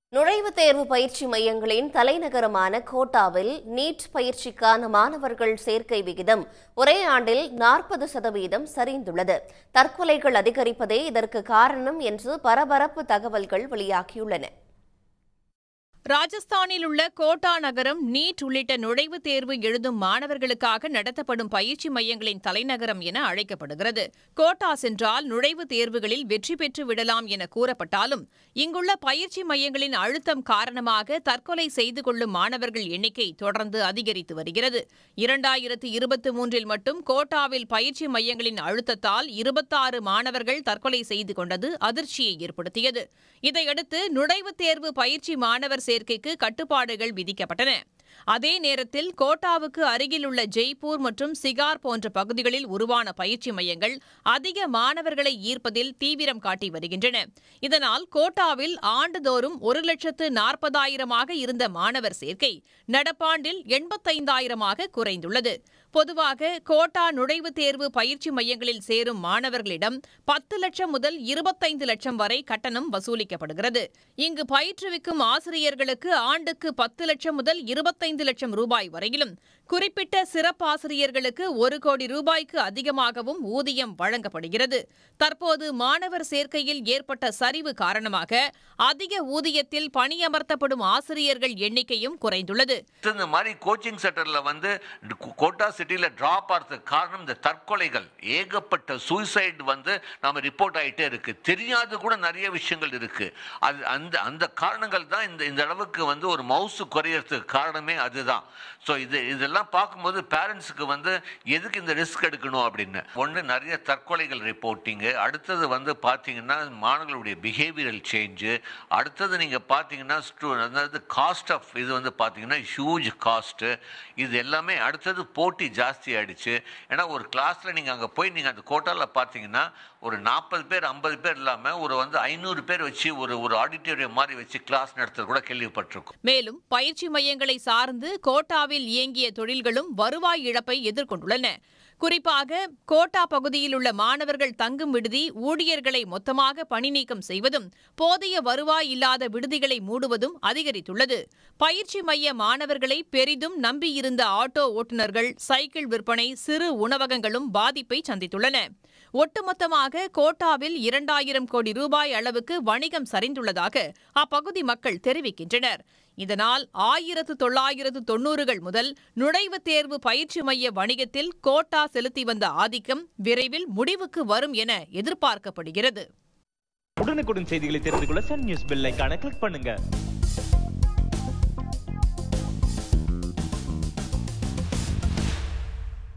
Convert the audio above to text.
நுழைவுத் தேர்வு பயிற்சி மையங்களின் தலைநகரமான கோட்டாவில் நீட் பயிற்சிக்கான மாணவர்கள் சேர்க்கை விகிதம் ஒரே ஆண்டில் நாற்பது சதவீதம் சரிந்துள்ளது தற்கொலைகள் அதிகரிப்பதே இதற்கு காரணம் என்று பரபரப்பு தகவல்கள் வெளியாகியுள்ளன ராஜஸ்தானில் உள்ள கோட்டா நகரம் நீட் உள்ளிட்ட நுழைவுத் தேர்வு எழுதும் மாணவர்களுக்காக நடத்தப்படும் பயிற்சி மையங்களின் தலைநகரம் என அழைக்கப்படுகிறது கோட்டா சென்றால் நுழைவுத் தேர்வுகளில் வெற்றி பெற்று விடலாம் என கூறப்பட்டாலும் இங்குள்ள பயிற்சி மையங்களின் அழுத்தம் காரணமாக தற்கொலை செய்து கொள்ளும் மாணவர்கள் எண்ணிக்கை தொடர்ந்து அதிகரித்து வருகிறது இரண்டாயிரத்து இருபத்தி மூன்றில் மட்டும் கோட்டாவில் பயிற்சி மையங்களின் அழுத்தத்தால் இருபத்தாறு மாணவர்கள் தற்கொலை செய்து கொண்டது அதிர்ச்சியை ஏற்படுத்தியது இதையடுத்து நுழைவுத் தேர்வு பயிற்சி மாணவர் சேர்க்கைக்கு கட்டுப்பாடுகள் விதிக்கப்பட்டன அதே நேரத்தில் கோட்டாவுக்கு அருகிலுள்ள ஜெய்ப்பூர் மற்றும் சிகார் போன்ற பகுதிகளில் உருவான பயிற்சி மையங்கள் அதிக மாணவர்களை ஈர்ப்பதில் தீவிரம் காட்டி வருகின்றன இதனால் கோட்டாவில் ஆண்டுதோறும் ஒரு லட்சத்து நாற்பதாயிரமாக இருந்த மாணவர் சேர்க்கை நடப்பாண்டில் எண்பத்தைந்தாயிரமாக குறைந்துள்ளது பொதுவாக கோட்டா நுழைவுத் தேர்வு பயிற்சி மையங்களில் சேரும் மாணவர்களிடம் பத்து லட்சம் முதல் இருபத்தைந்து லட்சம் வரை கட்டணம் வசூலிக்கப்படுகிறது இங்கு பயிற்றுவிக்கும் ஆசிரியர்களுக்கு ஆண்டுக்கு பத்து லட்சம் முதல் இருபத்தைந்து லட்சம் ரூபாய் வரையிலும் குறிப்பிட்ட சிறப்பாசிரியர்களுக்கு ஒரு கோடி ரூபாய்க்கு அதிகமாகவும் ஊதியம் வழங்கப்படுகிறது தற்போது மாணவர் சேர்க்கையில் ஏற்பட்ட சரிவு காரணமாக அதிக ஊதியத்தில் பணியமர்த்தப்படும் ஆசிரியர்கள் எண்ணிக்கையும் குறைந்துள்ளது இந்த மாதிரி கோச்சிங் சென்டர்ல வந்து கோ- கோட்டா சிட்டில டிராப் ஆகிறதுக்கு காரணம் இந்த தற்கொலைகள் ஏகப்பட்ட சூசைட் வந்து நாம ரிப்போர்ட் ஆயிட்டே இருக்கு தெரியாது கூட நிறைய விஷயங்கள் இருக்கு அது அந்த அந்த காரணங்கள் தான் இந்த இந்த அளவுக்கு வந்து ஒரு மவுசு குறையறதுக்கு காரணமே அதுதான் ஸோ இது இதெல்லாம் பார்க்கும்போது பேரண்ட்ஸுக்கு வந்து எதுக்கு இந்த ரிஸ்க் எடுக்கணும் அப்படின்னு ஒன்று நிறைய தற்கொலைகள் ரிப்போர்ட்டிங்கு அடுத்தது வந்து பார்த்தீங்கன்னா மாணவர்களுடைய பிஹேவியரல் சேஞ்சு அடுத்தது நீங்கள் பார்த்தீங்கன்னா ஸ்டூ அதாவது காஸ்ட் ஆஃப் இது வந்து பார்த்தீங்கன்னா ஹியூஜ் காஸ்ட்டு இது எல்லாமே அடுத்தது போட்டி ஜாஸ்தி ஆயிடுச்சு ஏன்னா ஒரு கிளாஸில் நீங்கள் அங்கே போய் நீங்கள் அந்த கோட்டாவில் பார்த்தீங்கன்னா ஒரு நாற்பது பேர் ஐம்பது பேர் இல்லாமல் ஒரு வந்து ஐநூறு பேர் வச்சு ஒரு ஒரு ஆடிட்டோரியம் மாதிரி வச்சு கிளாஸ் நடத்துறது கூட கேள்விப்பட்டிருக்கோம் மேலும் பயிற்சி மையங்களை சார்ந்து கோட்டாவில் இயங்கிய தொழில்களும் வருவாய் இழப்பை எதிர்கொண்டுள்ளன குறிப்பாக கோட்டா பகுதியில் உள்ள மாணவர்கள் தங்கும் விடுதி ஊழியர்களை மொத்தமாக பணி நீக்கம் செய்வதும் போதிய வருவாய் இல்லாத விடுதிகளை மூடுவதும் அதிகரித்துள்ளது பயிற்சி மைய மாணவர்களை பெரிதும் நம்பியிருந்த ஆட்டோ ஓட்டுநர்கள் சைக்கிள் விற்பனை சிறு உணவகங்களும் பாதிப்பை சந்தித்துள்ளன ஒட்டுமொத்தமாக கோட்டாவில் இரண்டாயிரம் கோடி ரூபாய் அளவுக்கு வணிகம் சரிந்துள்ளதாக அப்பகுதி மக்கள் தெரிவிக்கின்றனர் இதனால் ஆயிரத்து தொள்ளாயிரத்து தொன்னூறுகள் முதல் நுழைவுத் தேர்வு பயிற்சி மைய வணிகத்தில் கோட்டா செலுத்தி வந்த ஆதிக்கம் விரைவில் முடிவுக்கு வரும் என எதிர்பார்க்கப்படுகிறது உடனுக்குடன் செய்திகளை தெரிந்து கொள்ள சன் நியூஸ் பெல் ஐகானை கிளிக் பண்ணுங்க